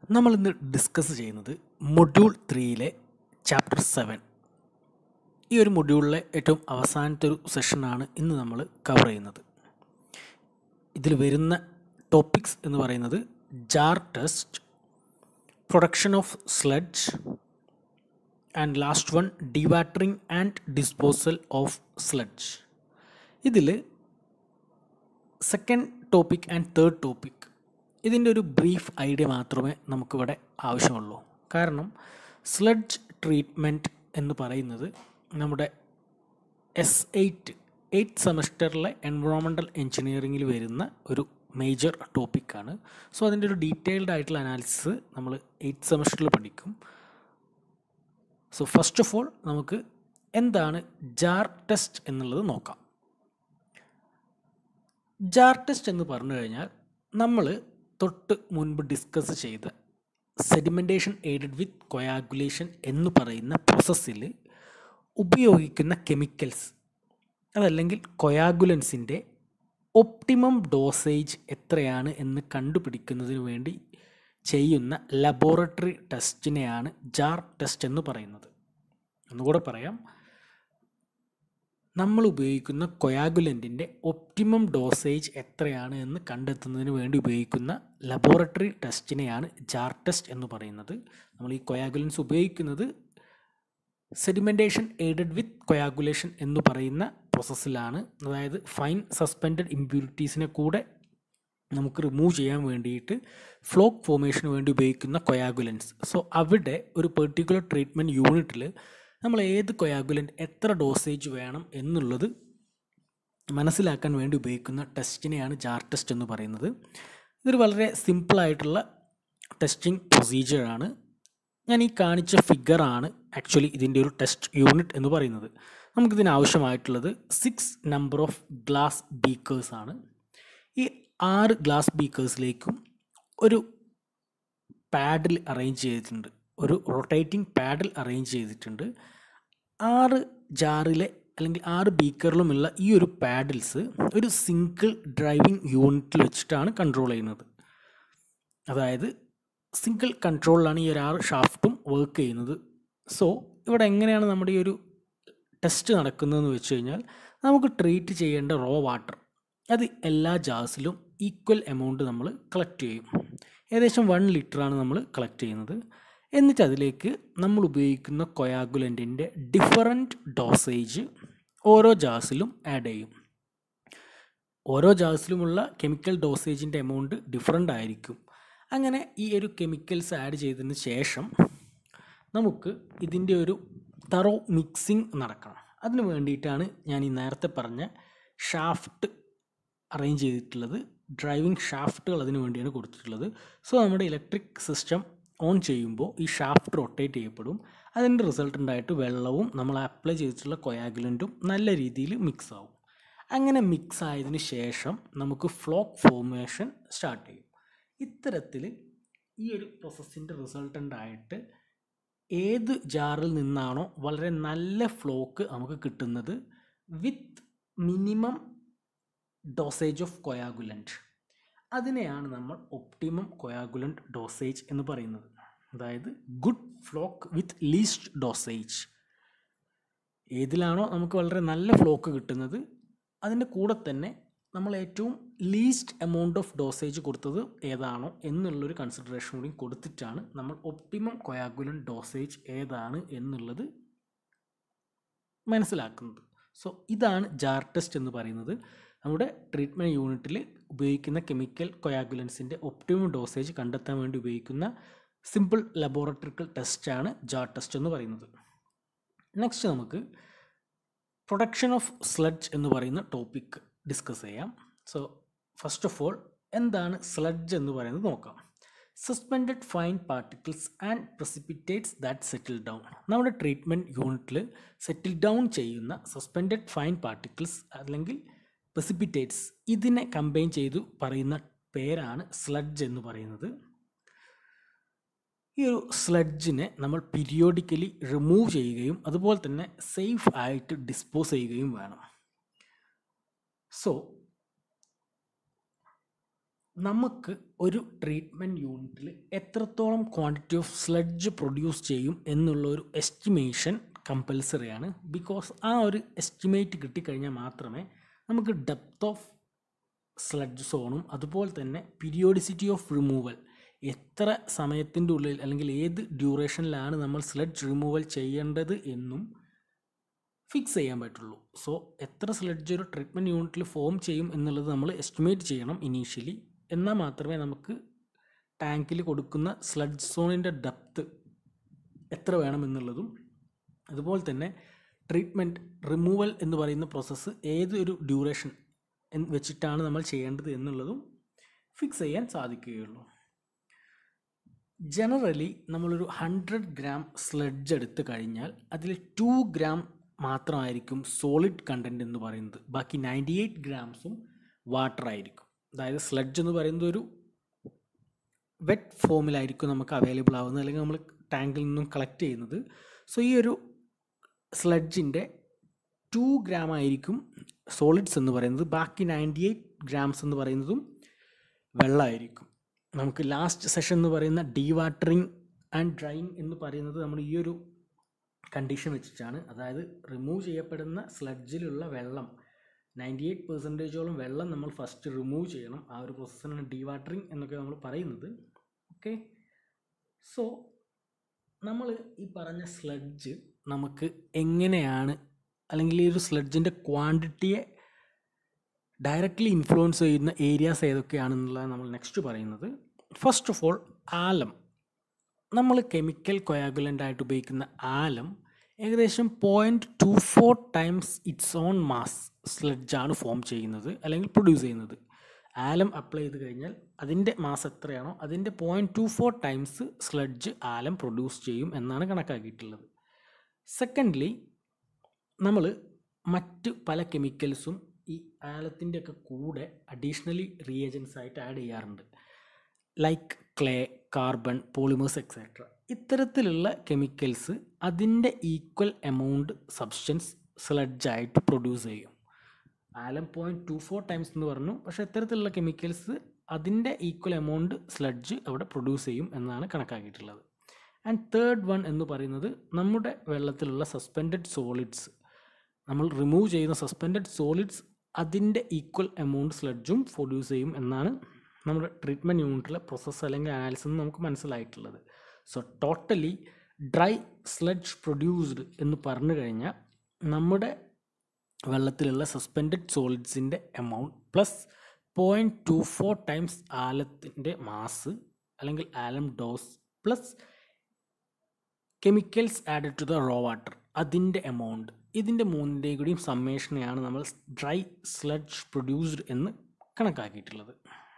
നമ്മൾ ഇന്ന് ഡിസ്കസ് ചെയ്യുന്നത് മൊഡ്യൂൾ ത്രീയിലെ ചാപ്റ്റർ സെവൻ ഈ ഒരു മൊഡ്യൂളിലെ ഏറ്റവും അവസാനത്തെ ഒരു സെഷനാണ് ഇന്ന് നമ്മൾ കവർ ചെയ്യുന്നത് ഇതിൽ വരുന്ന ടോപ്പിക്സ് എന്ന് പറയുന്നത് jar test production of sludge and last one dewatering and disposal of sludge ഇതിൽ second topic and third topic ഇതിൻ്റെ ഒരു ബ്രീഫ് ഐഡിയ മാത്രമേ നമുക്കിവിടെ ആവശ്യമുള്ളൂ കാരണം സ്ലഡ്ജ് ട്രീറ്റ്മെൻറ്റ് എന്ന് പറയുന്നത് നമ്മുടെ എസ് എയ്റ്റ് എയ്റ്റ് സെമസ്റ്ററിലെ എൻവറോൺമെൻറ്റൽ എഞ്ചിനീയറിങ്ങിൽ വരുന്ന ഒരു മേജർ ടോപ്പിക്കാണ് സോ അതിൻ്റെ ഒരു ഡീറ്റെയിൽഡ് ആയിട്ടുള്ള അനാലിസിസ് നമ്മൾ എയ്റ്റ് സെമസ്റ്ററിൽ പഠിക്കും സോ ഫസ്റ്റ് ഓഫ് ഓൾ നമുക്ക് എന്താണ് ജാർ ടെസ്റ്റ് എന്നുള്ളത് നോക്കാം ജാർ ടെസ്റ്റ് എന്ന് പറഞ്ഞു കഴിഞ്ഞാൽ നമ്മൾ തൊട്ട് മുൻപ് ഡിസ്കസ് ചെയ്ത സെഡിമെൻറ്റേഷൻ എയ്ഡഡ് വിത്ത് കൊയാഗുലേഷൻ എന്ന് പറയുന്ന പ്രോസസ്സിൽ ഉപയോഗിക്കുന്ന കെമിക്കൽസ് അതല്ലെങ്കിൽ കൊയാഗുലൻസിൻ്റെ ഒപ്റ്റിമം ഡോസേജ് എത്രയാണ് എന്ന് കണ്ടുപിടിക്കുന്നതിന് വേണ്ടി ചെയ്യുന്ന ലബോറട്ടറി ടെസ്റ്റിനെയാണ് ജാർ ടെസ്റ്റ് എന്ന് പറയുന്നത് ഒന്നുകൂടെ പറയാം നമ്മൾ ഉപയോഗിക്കുന്ന കൊയാഗുലൻറ്റിൻ്റെ ഒപ്റ്റിമം ഡോസേജ് എത്രയാണ് എന്ന് കണ്ടെത്തുന്നതിന് വേണ്ടി ഉപയോഗിക്കുന്ന ലബോറട്ടറി ടെസ്റ്റിനെയാണ് ജാർ ടെസ്റ്റ് എന്ന് പറയുന്നത് നമ്മൾ ഈ കൊയാഗുലൻസ് ഉപയോഗിക്കുന്നത് സെഡിമെൻറ്റേഷൻ എയ്ഡഡ് വിത്ത് കൊയാഗുലേഷൻ എന്ന് പറയുന്ന പ്രോസസ്സിലാണ് അതായത് ഫൈൻ സസ്പെൻഡഡ് ഇമ്പ്യൂരിറ്റീസിനെ കൂടെ നമുക്ക് റിമൂവ് ചെയ്യാൻ വേണ്ടിയിട്ട് ഫ്ലോക്ക് ഫോമേഷന് വേണ്ടി ഉപയോഗിക്കുന്ന കൊയാഗുലൻസ് സോ അവിടെ ഒരു പെർട്ടിക്കുലർ ട്രീറ്റ്മെൻറ്റ് യൂണിറ്റിൽ നമ്മൾ ഏത് കൊയാഗുലൻ്റ് എത്ര ഡോസേജ് വേണം എന്നുള്ളത് മനസ്സിലാക്കാൻ വേണ്ടി ഉപയോഗിക്കുന്ന ടെസ്റ്റിനെയാണ് ജാർ ടെസ്റ്റ് എന്ന് പറയുന്നത് ഇതൊരു വളരെ സിമ്പിളായിട്ടുള്ള ടെസ്റ്റിംഗ് പ്രൊസീജിയറാണ് ഞാൻ ഈ കാണിച്ച ഫിഗറാണ് ആക്ച്വലി ഇതിൻ്റെ ഒരു ടെസ്റ്റ് യൂണിറ്റ് എന്ന് പറയുന്നത് നമുക്കിതിന് ആവശ്യമായിട്ടുള്ളത് six number of glass beakers ആണ് ഈ ആറ് ഗ്ലാസ് ബീക്കേഴ്സിലേക്കും ഒരു പാഡിൽ അറേഞ്ച് ചെയ്തിട്ടുണ്ട് ഒരു റൊട്ടേറ്റിംഗ് പാഡിൽ അറേഞ്ച് ചെയ്തിട്ടുണ്ട് ആറ് ജാറിലെ അല്ലെങ്കിൽ ആറ് ബീക്കറിലുമുള്ള ഈ ഒരു പാഡിൽസ് ഒരു സിംഗിൾ ഡ്രൈവിംഗ് യൂണിറ്റിൽ വെച്ചിട്ടാണ് കൺട്രോൾ ചെയ്യുന്നത് അതായത് സിംഗിൾ കൺട്രോളിലാണ് ഈ ഒരു ആറ് ഷാഫ്റ്റും വർക്ക് ചെയ്യുന്നത് സോ ഇവിടെ എങ്ങനെയാണ് നമ്മുടെ ഈ ഒരു ടെസ്റ്റ് നടക്കുന്നതെന്ന് വെച്ച് കഴിഞ്ഞാൽ നമുക്ക് ട്രീറ്റ് ചെയ്യേണ്ട റോ വാട്ടർ അത് എല്ലാ ജാസിലും ഈക്വൽ എമൗണ്ട് നമ്മൾ കളക്ട് ചെയ്യും ഏകദേശം വൺ ലിറ്ററാണ് നമ്മൾ കളക്ട് ചെയ്യുന്നത് എന്നിട്ട് അതിലേക്ക് നമ്മൾ ഉപയോഗിക്കുന്ന കൊയാഗുലൻറ്റിൻ്റെ ഡിഫറൻറ്റ് ഡോസേജ് ഓരോ ജാസിലും ആഡ് ചെയ്യും ഓരോ ജാസിലുമുള്ള കെമിക്കൽ ഡോസേജിൻ്റെ എമൗണ്ട് ഡിഫറൻ്റ് ആയിരിക്കും അങ്ങനെ ഈ ഒരു കെമിക്കൽസ് ആഡ് ചെയ്തതിന് ശേഷം നമുക്ക് ഇതിൻ്റെ ഒരു തറോ മിക്സിംഗ് നടക്കണം അതിന് വേണ്ടിയിട്ടാണ് ഞാൻ ഈ നേരത്തെ പറഞ്ഞ ഷാഫ്റ്റ് അറേഞ്ച് ചെയ്തിട്ടുള്ളത് ഡ്രൈവിംഗ് ഷാഫ്റ്റുകൾ അതിന് വേണ്ടിയാണ് കൊടുത്തിട്ടുള്ളത് സോ നമ്മുടെ ഇലക്ട്രിക് സിസ്റ്റം ഓൺ ചെയ്യുമ്പോൾ ഈ ഷാഫ്റ്റ് റൊട്ടേറ്റ് ചെയ്യപ്പെടും അതിൻ്റെ റിസൾട്ടൻ്റായിട്ട് വെള്ളവും നമ്മൾ അപ്ലൈ ചെയ്തിട്ടുള്ള കൊയാഗുലൻറ്റും നല്ല രീതിയിൽ മിക്സ് ആവും അങ്ങനെ മിക്സ് ആയതിന് ശേഷം നമുക്ക് ഫ്ലോക്ക് ഫോർമേഷൻ സ്റ്റാർട്ട് ചെയ്യും ഇത്തരത്തിൽ ഈ ഒരു പ്രോസസ്സിൻ്റെ റിസൾട്ടൻ്റായിട്ട് ഏത് ജാറിൽ നിന്നാണോ വളരെ നല്ല ഫ്ലോക്ക് നമുക്ക് കിട്ടുന്നത് with minimum dosage of coagulant അതിനെയാണ് നമ്മൾ ഒപ്റ്റിമം കൊയാഗുലൻറ്റ് ഡോസേജ് എന്ന് പറയുന്നത് അതായത് good flock with least dosage ഏതിലാണോ നമുക്ക് വളരെ നല്ല ഫ്ലോക്ക് കിട്ടുന്നത് അതിൻ്റെ കൂടെ തന്നെ നമ്മൾ ഏറ്റവും ലീസ്റ്റ് എമൗണ്ട് ഓഫ് ഡോസേജ് കൊടുത്തത് ഏതാണോ എന്നുള്ളൊരു കൺസിഡറേഷൻ കൂടി കൊടുത്തിട്ടാണ് നമ്മൾ ഒപ്റ്റിമം കൊയാഗുലൻ ഡോസേജ് ഏതാണ് എന്നുള്ളത് മനസ്സിലാക്കുന്നത് സോ ഇതാണ് ജാർ ടെസ്റ്റ് എന്ന് പറയുന്നത് നമ്മുടെ ട്രീറ്റ്മെൻറ്റ് യൂണിറ്റിൽ ഉപയോഗിക്കുന്ന കെമിക്കൽ കൊയാഗുലൻസിൻ്റെ ഒപ്റ്റിമം ഡോസേജ് കണ്ടെത്താൻ വേണ്ടി ഉപയോഗിക്കുന്ന സിമ്പിൾ ലബോറട്ടറിക്കൽ ടെസ്റ്റാണ് ജാർ ടെസ്റ്റ് എന്ന് പറയുന്നത് നെക്സ്റ്റ് നമുക്ക് പ്രൊഡക്ഷൻ ഓഫ് സ്ലഡ്ജ് എന്ന് പറയുന്ന ടോപ്പിക് ഡിസ്കസ് ചെയ്യാം സോ ഫസ്റ്റ് ഓഫ് ഓൾ എന്താണ് സ്ലഡ്ജ് എന്ന് പറയുന്നത് നോക്കാം suspended fine particles and precipitates that settle down നമ്മുടെ ട്രീറ്റ്മെൻറ്റ് യൂണിറ്റിൽ സെറ്റിൽ ഡൗൺ ചെയ്യുന്ന സസ്പെൻഡഡ് ഫൈൻ പാർട്ടിക്കിൾസ് അല്ലെങ്കിൽ പ്രസിപ്പിറ്റേറ്റ്സ് ഇതിനെ കമ്പൈൻ ചെയ്തു പറയുന്ന പേരാണ് സ്ലഡ്ജ് എന്ന് പറയുന്നത് ഈ ഒരു സ്ലഡ്ജിനെ നമ്മൾ പീരിയോഡിക്കലി റിമൂവ് ചെയ്യുകയും അതുപോലെ തന്നെ സേഫ് ആയിട്ട് ഡിസ്പോസ് ചെയ്യുകയും വേണം സോ നമുക്ക് ഒരു ട്രീറ്റ്മെൻറ്റ് യൂണിറ്റിൽ എത്രത്തോളം ക്വാണ്ടിറ്റി ഓഫ് സ്ലഡ്ജ് പ്രൊഡ്യൂസ് ചെയ്യും എന്നുള്ള ഒരു എസ്റ്റിമേഷൻ കമ്പൽസറിയാണ് ബിക്കോസ് ആ ഒരു എസ്റ്റിമേറ്റ് കിട്ടിക്കഴിഞ്ഞാൽ മാത്രമേ നമുക്ക് ഡെപ്ത് ഓഫ് സ്ലഡ്ജ് സോണും അതുപോലെ തന്നെ പീരിയോഡിസിറ്റി ഓഫ് റിമൂവൽ എത്ര സമയത്തിൻ്റെ ഉള്ളിൽ അല്ലെങ്കിൽ ഏത് ഡ്യൂറേഷനിലാണ് നമ്മൾ സ്ലഡ്ജ് റിമൂവൽ ചെയ്യേണ്ടത് എന്നും ഫിക്സ് ചെയ്യാൻ പറ്റുള്ളൂ സോ എത്ര സ്ലഡ്ജ് ഒരു ട്രീറ്റ്മെൻറ്റ് യൂണിറ്റിൽ ഫോം ചെയ്യും എന്നുള്ളത് നമ്മൾ എസ്റ്റിമേറ്റ് ചെയ്യണം ഇനീഷ്യലി എന്നാൽ മാത്രമേ നമുക്ക് ടാങ്കിൽ കൊടുക്കുന്ന സ്ലഡ്ജ് സോണിൻ്റെ ഡെപ്ത്ത് എത്ര വേണമെന്നുള്ളതും അതുപോലെ തന്നെ ട്രീറ്റ്മെൻറ്റ് റിമൂവൽ എന്ന് പറയുന്ന പ്രോസസ്സ് ഏതൊരു ഡ്യൂറേഷൻ വെച്ചിട്ടാണ് നമ്മൾ ചെയ്യേണ്ടത് എന്നുള്ളതും ഫിക്സ് ചെയ്യാൻ സാധിക്കുകയുള്ളൂ ജനറലി നമ്മളൊരു ഹൺഡ്രഡ് ഗ്രാം സ്ലഡ്ജ് എടുത്തു കഴിഞ്ഞാൽ അതിൽ ടു ഗ്രാം മാത്രമായിരിക്കും സോളിഡ് കണ്ടൻറ്റ് എന്ന് പറയുന്നത് ബാക്കി നയൻറ്റി എയ്റ്റ് ഗ്രാംസും വാട്ടർ ആയിരിക്കും അതായത് സ്ലഡ്ജ് എന്ന് പറയുന്നത് ഒരു വെറ്റ് ഫോമിലായിരിക്കും നമുക്ക് അവൈലബിൾ ആവുന്നത് അല്ലെങ്കിൽ നമ്മൾ ടാങ്കിൽ നിന്നും കളക്ട് ചെയ്യുന്നത് സോ ഈ ഒരു സ്ലഡ്ജിൻ്റെ ടു ഗ്രാം ആയിരിക്കും സോളിഡ്സ് എന്ന് പറയുന്നത് ബാക്കി നയൻറ്റി എയ്റ്റ് ഗ്രാംസ് എന്ന് പറയുന്നതും വെള്ളമായിരിക്കും നമുക്ക് ലാസ്റ്റ് സെഷൻ എന്ന് പറയുന്ന ഡീവാട്ടറിങ് ആൻഡ് ഡ്രൈയിങ് എന്ന് പറയുന്നത് നമ്മൾ ഈ ഒരു കണ്ടീഷൻ വെച്ചിട്ടാണ് അതായത് റിമൂവ് ചെയ്യപ്പെടുന്ന സ്ലഡ്ജിലുള്ള വെള്ളം നയൻറ്റി എയ്റ്റ് പെർസെൻറ്റേജോളം വെള്ളം നമ്മൾ ഫസ്റ്റ് റിമൂവ് ചെയ്യണം ആ ഒരു പ്രോസസ്സിനാണ് ഡീവാട്ടറിങ് എന്നൊക്കെ നമ്മൾ പറയുന്നത് ഓക്കെ സോ നമ്മൾ ഈ പറഞ്ഞ സ്ലഡ്ജ് നമുക്ക് എങ്ങനെയാണ് അല്ലെങ്കിൽ ഈ ഒരു സ്ലഡ്ജിൻ്റെ ക്വാണ്ടിറ്റിയെ ഡയറക്റ്റ്ലി ഇൻഫ്ലുവൻസ് ചെയ്യുന്ന ഏരിയാസ് ഏതൊക്കെയാണെന്നുള്ളതാണ് നമ്മൾ നെക്സ്റ്റ് പറയുന്നത് ഫസ്റ്റ് ഓഫ് ഓൾ ആലം നമ്മൾ കെമിക്കൽ കൊയാഗുലൻ്റ് ആയിട്ട് ഉപയോഗിക്കുന്ന ആലം ഏകദേശം point two four times its own mass സ്ലഡ്ജാണ് ഫോം ചെയ്യുന്നത് അല്ലെങ്കിൽ പ്രൊഡ്യൂസ് ചെയ്യുന്നത് ആലം അപ്ലൈ ചെയ്ത് കഴിഞ്ഞാൽ അതിൻ്റെ മാസ് എത്രയാണോ അതിൻ്റെ point two four times sludge alum produce ചെയ്യും എന്നാണ് കണക്കാക്കിയിട്ടുള്ളത് സെക്കൻഡ്ലി നമ്മൾ മറ്റ് പല കെമിക്കൽസും ഈ ആലത്തിൻ്റെ ഒക്കെ കൂടെ അഡീഷണലി റിയേജൻസ് ആയിട്ട് ആഡ് ചെയ്യാറുണ്ട് like clay carbon polymers etcetera ഇത്തരത്തിലുള്ള കെമിക്കൽസ് അതിൻ്റെ ഈക്വൽ എമൗണ്ട് സബ്സ്റ്റൻസ് സ്ലഡ്ജായിട്ട് പ്രൊഡ്യൂസ് ചെയ്യും alum point two four times എന്ന് പറഞ്ഞു പക്ഷേ ഇത്തരത്തിലുള്ള കെമിക്കൽസ് അതിൻ്റെ ഈക്വൽ എമൗണ്ട് സ്ലഡ്ജ് അവിടെ പ്രൊഡ്യൂസ് ചെയ്യും എന്നാണ് കണക്കാക്കിയിട്ടുള്ളത് ആൻഡ് തേർഡ് വൺ എന്ന് പറയുന്നത് നമ്മുടെ വെള്ളത്തിലുള്ള സസ്പെൻഡഡ് സോളിഡ്സ് നമ്മൾ റിമൂവ് ചെയ്യുന്ന സസ്പെൻഡഡ് സോളിഡ്സ് അതിൻ്റെ ഈക്വൽ എമൗണ്ട് സ്ലഡ്ജും പ്രൊഡ്യൂസ് ചെയ്യും എന്നാണ് നമ്മുടെ ട്രീറ്റ്മെൻറ്റ് യൂണിറ്റിലെ പ്രോസസ്സ് അല്ലെങ്കിൽ അനാലിസിസ് നമുക്ക് മനസ്സിലായിട്ടുള്ളത് so totally dry sludge produced എന്ന് പറഞ്ഞു കഴിഞ്ഞാൽ നമ്മുടെ വെള്ളത്തിലുള്ള സസ്പെൻഡഡ് സോളിഡ്സിൻ്റെ amount plus point two four times ആലത്തിൻ്റെ മാസ് അല്ലെങ്കിൽ alum dose plus chemicals added to the raw water അതിൻ്റെ എമൗണ്ട് ഇതിൻ്റെ മൂന്നിൻ്റെയും കൂടിയും സമ്മേഷനെയാണ് നമ്മൾ ഡ്രൈ സ്ലഡ്ജ് പ്രൊഡ്യൂസ്ഡ് എന്ന് കണക്കാക്കിയിട്ടുള്ളത്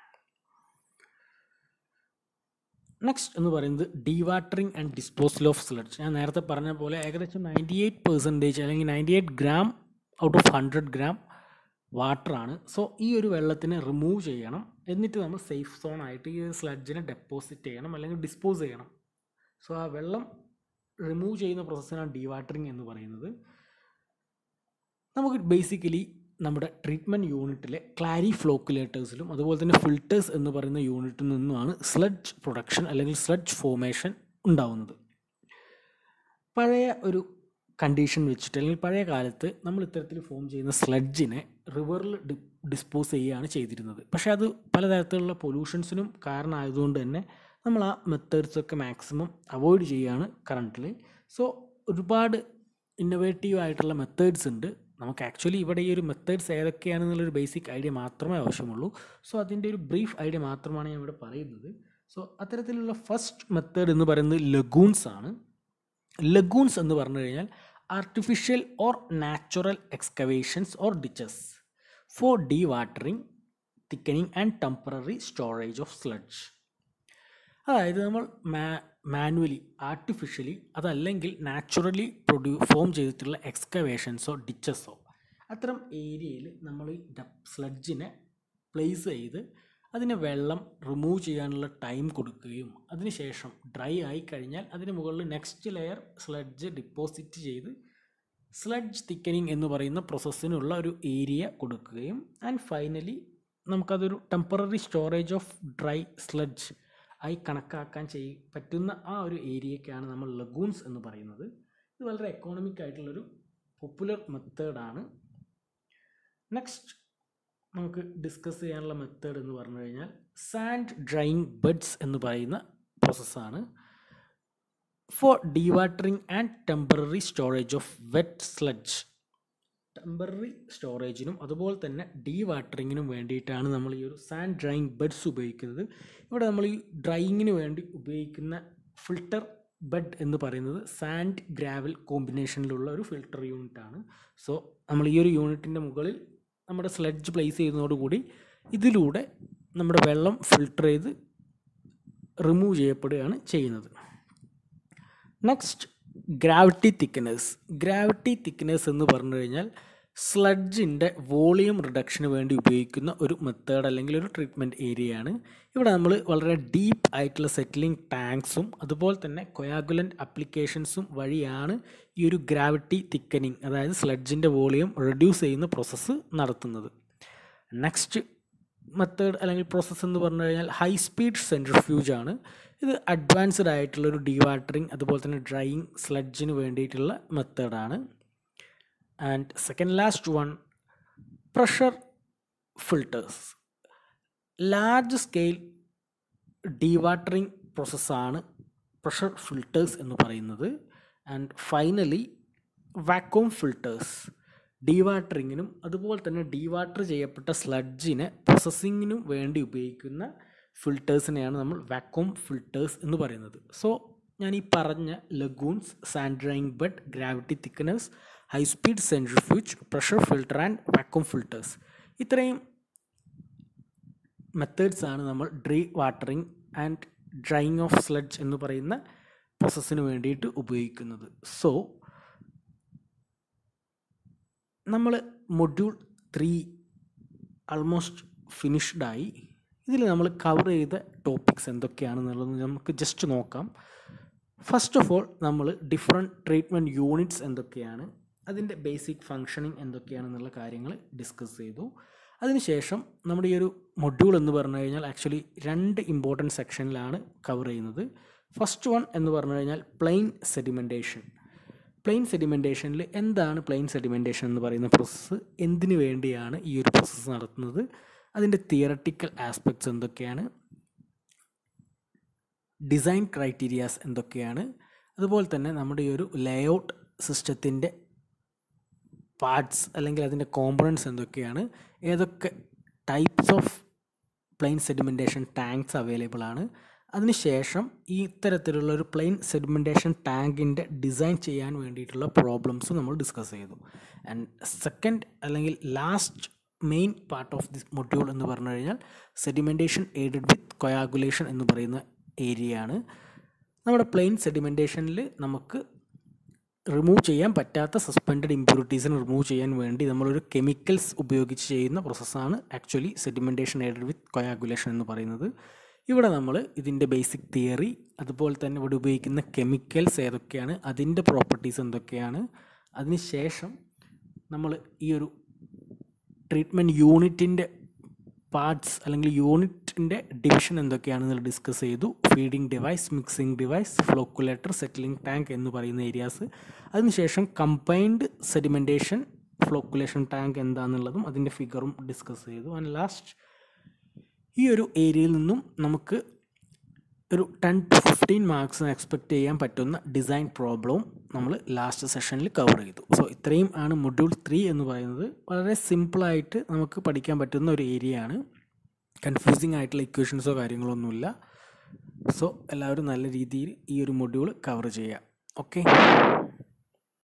നെക്സ്റ്റ് എന്ന് പറയുന്നത് dewatering and disposal of sludge ഞാൻ നേരത്തെ പറഞ്ഞ പോലെ ഏകദേശം നയൻറ്റി എയ്റ്റ് പെർസെൻറ്റേജ് അല്ലെങ്കിൽ ninety eight gram out of hundred gram വാട്ടറാണ് സോ ഈ ഒരു വെള്ളത്തിനെ റിമൂവ് ചെയ്യണം എന്നിട്ട് നമ്മൾ സേഫ് സോൺ ആയിട്ട് ഈ ഒരു സ്ലഡ്ജിനെ ഡെപ്പോസിറ്റ് ചെയ്യണം അല്ലെങ്കിൽ ഡിസ്പോസ് ചെയ്യണം സോ ആ വെള്ളം റിമൂവ് ചെയ്യുന്ന പ്രോസസ്സിനാണ് ഡീവാട്ടറിങ് എന്ന് പറയുന്നത് നമുക്ക് ബേസിക്കലി നമ്മുടെ ട്രീറ്റ്മെൻറ്റ് യൂണിറ്റിലെ ക്ലാരി ഫ്ലോക്കുലേറ്റേഴ്സിലും അതുപോലെ തന്നെ ഫിൽറ്റേഴ്സ് എന്ന് പറയുന്ന യൂണിറ്റിൽ നിന്നുമാണ് സ്ലഡ്ജ് പ്രൊഡക്ഷൻ അല്ലെങ്കിൽ സ്ലഡ്ജ് ഫോമേഷൻ ഉണ്ടാവുന്നത് പഴയ ഒരു കണ്ടീഷൻ വെച്ചിട്ട് അല്ലെങ്കിൽ പഴയ കാലത്ത് നമ്മൾ ഇത്തരത്തിൽ ഫോം ചെയ്യുന്ന സ്ലഡ്ജിനെ റിവറിൽ ഡി ഡിസ്പോസ് ചെയ്യുകയാണ് ചെയ്തിരുന്നത് പക്ഷേ അത് പലതരത്തിലുള്ള പൊല്യൂഷൻസിനും കാരണമായതുകൊണ്ട് തന്നെ നമ്മൾ ആ മെത്തേഡ്സൊക്കെ മാക്സിമം അവോയ്ഡ് ചെയ്യുകയാണ് കറണ്ട്ലി സോ ഒരുപാട് ഇന്നോവേറ്റീവ് ആയിട്ടുള്ള മെത്തേഡ്സ് ഉണ്ട് നമുക്ക് ആക്ച്വലി ഇവിടെ ഈ ഒരു മെത്തേഡ്സ് ഏതൊക്കെയാണെന്നുള്ളൊരു ബേസിക് ഐഡിയ മാത്രമേ ആവശ്യമുള്ളൂ സോ അതിൻ്റെ ഒരു ബ്രീഫ് ഐഡിയ മാത്രമാണ് ഞാൻ ഇവിടെ പറയുന്നത് സോ അത്തരത്തിലുള്ള ഫസ്റ്റ് മെത്തേഡ് എന്ന് പറയുന്നത് ലഗൂൺസ് ആണ് ലഗൂൺസ് എന്ന് പറഞ്ഞു കഴിഞ്ഞാൽ artificial or natural excavations or ditches for dewatering thickening and temporary storage of sludge അതായത് നമ്മൾ മാ മാനുവലി ആർട്ടിഫിഷ്യലി അതല്ലെങ്കിൽ നാച്ചുറലി പ്രൊഡ്യൂ ഫോം ചെയ്തിട്ടുള്ള എക്സ്കവേഷൻസോ ഡിച്ചസോ അത്തരം ഏരിയയിൽ നമ്മൾ ഈ സ്ലഡ്ജിനെ പ്ലേസ് ചെയ്ത് അതിനെ വെള്ളം റിമൂവ് ചെയ്യാനുള്ള ടൈം കൊടുക്കുകയും അതിനുശേഷം ഡ്രൈ ആയി കഴിഞ്ഞാൽ അതിന് മുകളിൽ നെക്സ്റ്റ് ലെയർ സ്ലഡ്ജ് ഡിപ്പോസിറ്റ് ചെയ്ത് സ്ലഡ്ജ് തിക്കനിങ് എന്ന് പറയുന്ന പ്രോസസ്സിനുള്ള ഒരു ഏരിയ കൊടുക്കുകയും ആൻഡ് ഫൈനലി നമുക്കതൊരു temporary storage of dry sludge ആയി കണക്കാക്കാൻ ചെയ്യ പറ്റുന്ന ആ ഒരു ഏരിയയ്ക്കാണ് നമ്മൾ ലഗൂൺസ് എന്ന് പറയുന്നത് ഇത് വളരെ എക്കോണമിക് ആയിട്ടുള്ളൊരു പോപ്പുലർ മെത്തേഡാണ് നെക്സ്റ്റ് നമുക്ക് ഡിസ്കസ് ചെയ്യാനുള്ള മെത്തേഡ് എന്ന് പറഞ്ഞു കഴിഞ്ഞാൽ സാൻഡ് ഡ്രൈയിങ് ബെഡ്സ് എന്ന് പറയുന്ന പ്രോസസ്സാണ് for dewatering and temporary storage of wet sludge temporary സ്റ്റോറേജിനും അതുപോലെ തന്നെ ഡീ വാട്ടറിങ്ങിനും വേണ്ടിയിട്ടാണ് നമ്മൾ ഈ ഒരു സാൻഡ് ഡ്രൈയിങ് ബെഡ്സ് ഉപയോഗിക്കുന്നത് ഇവിടെ നമ്മൾ ഈ ഡ്രൈയിങ്ങിന് വേണ്ടി ഉപയോഗിക്കുന്ന ഫിൽട്ടർ ബെഡ് എന്ന് പറയുന്നത് സാൻഡ് ഗ്രാവൽ കോമ്പിനേഷനിലുള്ള ഒരു ഫിൽട്ടർ യൂണിറ്റ് ആണ് സോ നമ്മൾ ഈ ഒരു യൂണിറ്റിൻ്റെ മുകളിൽ നമ്മുടെ സ്ലെഡ്ജ് പ്ലേസ് ചെയ്യുന്നതോടുകൂടി ഇതിലൂടെ നമ്മുടെ വെള്ളം ഫിൽട്ടർ ചെയ്ത് റിമൂവ് ചെയ്യപ്പെടുകയാണ് ചെയ്യുന്നത് next gravity thickness gravity thickness എന്ന് പറഞ്ഞു കഴിഞ്ഞാൽ സ്ലഡ്ജിൻ്റെ വോളിയം റിഡക്ഷന് വേണ്ടി ഉപയോഗിക്കുന്ന ഒരു മെത്തേഡ് അല്ലെങ്കിൽ ഒരു ട്രീറ്റ്മെൻറ്റ് ഏരിയയാണ് ഇവിടെ നമ്മൾ വളരെ ഡീപ്പ് ആയിട്ടുള്ള സെറ്റിലിംഗ് ടാങ്ക്സും അതുപോലെ തന്നെ കൊയാഗുലൻ്റ് അപ്ലിക്കേഷൻസും വഴിയാണ് ഈ ഒരു ഗ്രാവിറ്റി തിക്കനിങ് അതായത് സ്ലഡ്ജിൻ്റെ വോളിയം റെഡ്യൂസ് ചെയ്യുന്ന പ്രോസസ്സ് നടത്തുന്നത് നെക്സ്റ്റ് മെത്തേഡ് അല്ലെങ്കിൽ പ്രോസസ്സ് എന്ന് പറഞ്ഞു കഴിഞ്ഞാൽ ഹൈ സ്പീഡ് സെൻട്രിഫ്യൂജ് ആണ് ഇത് അഡ്വാൻസ്ഡ് ആയിട്ടുള്ള ഒരു ഡീവാട്ടറിങ് അതുപോലെ തന്നെ ഡ്രൈയിങ് സ്ലഡ്ജിന് വേണ്ടിയിട്ടുള്ള മെത്തേഡാണ് and second last one pressure filters large scale dewatering പ്രോസസ്സാണ് പ്രഷർ ഫിൽട്ടേഴ്സ് എന്ന് പറയുന്നത് ആൻഡ് ഫൈനലി വാക്വം ഫിൽട്ടേഴ്സ് ഡീവാട്ടറിങ്ങിനും അതുപോലെ തന്നെ ഡീവാട്ടർ ചെയ്യപ്പെട്ട സ്ലഡ്ജിനെ പ്രോസസ്സിങ്ങിനും വേണ്ടി ഉപയോഗിക്കുന്ന ഫിൽട്ടേഴ്സിനെയാണ് നമ്മൾ വാക്വം ഫിൽട്ടേഴ്സ് എന്ന് പറയുന്നത് സോ ഞാൻ ഈ പറഞ്ഞ lagoons sand drying bed gravity thickeners high speed centrifuge pressure filter and vacuum filters ഇത്രയും മെത്തേഡ്സ് ആണ് നമ്മൾ ഡ്രീ വാട്ടറിങ് ആൻഡ് ഡ്രൈയിങ് ഓഫ് സ്ലഡ്ജ് എന്ന് പറയുന്ന പ്രോസസ്സിന് വേണ്ടിയിട്ട് ഉപയോഗിക്കുന്നത് സോ നമ്മൾ മൊഡ്യൂൾ ത്രീ ആൾമോസ്റ്റ് ഫിനിഷ്ഡായി ഇതിൽ നമ്മൾ കവർ ചെയ്ത ടോപ്പിക്സ് എന്തൊക്കെയാണെന്നുള്ളത് നമുക്ക് ജസ്റ്റ് നോക്കാം ഫസ്റ്റ് ഓഫ് ഓൾ നമ്മൾ ഡിഫറെൻറ്റ് ട്രീറ്റ്മെൻറ്റ് യൂണിറ്റ്സ് എന്തൊക്കെയാണ് അതിൻ്റെ ബേസിക് ഫങ്ഷനിങ് എന്തൊക്കെയാണെന്നുള്ള കാര്യങ്ങൾ ഡിസ്കസ് ചെയ്തു അതിനുശേഷം നമ്മുടെ ഈ ഒരു മൊഡ്യൂൾ എന്ന് പറഞ്ഞു കഴിഞ്ഞാൽ ആക്ച്വലി രണ്ട് ഇമ്പോർട്ടൻറ്റ് സെക്ഷനിലാണ് കവർ ചെയ്യുന്നത് ഫസ്റ്റ് വൺ എന്ന് പറഞ്ഞു കഴിഞ്ഞാൽ പ്ലെയിൻ സെഡിമെൻറ്റേഷൻ പ്ലെയിൻ സെഡിമെൻറ്റേഷനിൽ എന്താണ് പ്ലെയിൻ സെഡിമെൻറ്റേഷൻ എന്ന് പറയുന്ന പ്രോസസ്സ് എന്തിനു വേണ്ടിയാണ് ഈ ഒരു പ്രോസസ്സ് നടത്തുന്നത് അതിൻ്റെ തിയറട്ടിക്കൽ ആസ്പെക്ട്സ് എന്തൊക്കെയാണ് ഡിസൈൻ ക്രൈറ്റീരിയാസ് എന്തൊക്കെയാണ് അതുപോലെ തന്നെ നമ്മുടെ ഈ ഒരു ലേഔട്ട് സിസ്റ്റത്തിൻ്റെ പാർട്സ് അല്ലെങ്കിൽ അതിൻ്റെ കോമ്പണൻസ് എന്തൊക്കെയാണ് ഏതൊക്കെ types of plain sedimentation tanks available ആണ് അതിനുശേഷം ഈ ഇത്തരത്തിലുള്ള ഒരു പ്ലെയിൻ സെഡിമെൻറ്റേഷൻ ടാങ്കിൻ്റെ ഡിസൈൻ ചെയ്യാൻ വേണ്ടിയിട്ടുള്ള പ്രോബ്ലംസ് നമ്മൾ ഡിസ്കസ് ചെയ്തു ആൻഡ് സെക്കൻഡ് അല്ലെങ്കിൽ last main part of this module എന്ന് പറഞ്ഞു കഴിഞ്ഞാൽ സെഡിമെൻറ്റേഷൻ എയ്ഡഡ് വിത്ത് കൊയാഗുലേഷൻ എന്ന് പറയുന്ന ഏരിയ ആണ് നമ്മുടെ പ്ലെയിൻ സെഡിമെൻറ്റേഷനിൽ നമുക്ക് റിമൂവ് ചെയ്യാൻ പറ്റാത്ത സസ്പെൻഡഡ് ഇമ്പ്യൂരിറ്റീസിനെ റിമൂവ് ചെയ്യാൻ വേണ്ടി നമ്മളൊരു കെമിക്കൽസ് ഉപയോഗിച്ച് ചെയ്യുന്ന പ്രോസസ്സാണ് actually sedimentation aided with coagulation എന്ന് പറയുന്നത് ഇവിടെ നമ്മൾ ഇതിൻ്റെ ബേസിക് തിയറി അതുപോലെ തന്നെ ഇവിടെ ഉപയോഗിക്കുന്ന കെമിക്കൽസ് ഏതൊക്കെയാണ് അതിൻ്റെ പ്രോപ്പർട്ടീസ് എന്തൊക്കെയാണ് അതിനുശേഷം നമ്മൾ ഈ ഒരു ട്രീറ്റ്മെൻറ്റ് യൂണിറ്റിൻ്റെ പാർട്സ് അല്ലെങ്കിൽ യൂണിറ്റിൻ്റെ ഡിവിഷൻ എന്തൊക്കെയാണെന്ന് ഡിസ്കസ് ചെയ്തു feeding device mixing device flocculator settling tank എന്ന് പറയുന്ന ഏരിയാസ് അതിനുശേഷം കമ്പൈൻഡ് സെഡിമെൻറ്റേഷൻ ഫ്ലോക്കുലേഷൻ ടാങ്ക് എന്താണെന്നുള്ളതും അതിൻ്റെ ഫിഗറും ഡിസ്കസ് ചെയ്തു ആൻഡ് ലാസ്റ്റ് ഈ ഒരു ഏരിയയിൽ നിന്നും നമുക്ക് ഒരു ten to fifteen marks expect ചെയ്യാൻ പറ്റുന്ന ഡിസൈൻ പ്രോബ്ലവും നമ്മൾ ലാസ്റ്റ് സെഷനിൽ കവർ ചെയ്തു സോ ഇത്രയും ആണ് മൊഡ്യൂൾ ത്രീ എന്ന് പറയുന്നത് വളരെ സിമ്പിളായിട്ട് നമുക്ക് പഠിക്കാൻ പറ്റുന്ന ഒരു ഏരിയ ആണ് കൺഫ്യൂസിങ് ആയിട്ടുള്ള ഇക്വേഷൻസോ കാര്യങ്ങളോ ഒന്നുമില്ല സോ എല്ലാവരും നല്ല രീതിയിൽ ഈ ഒരു മൊഡ്യൂൾ കവർ ചെയ്യുക ഓക്കെ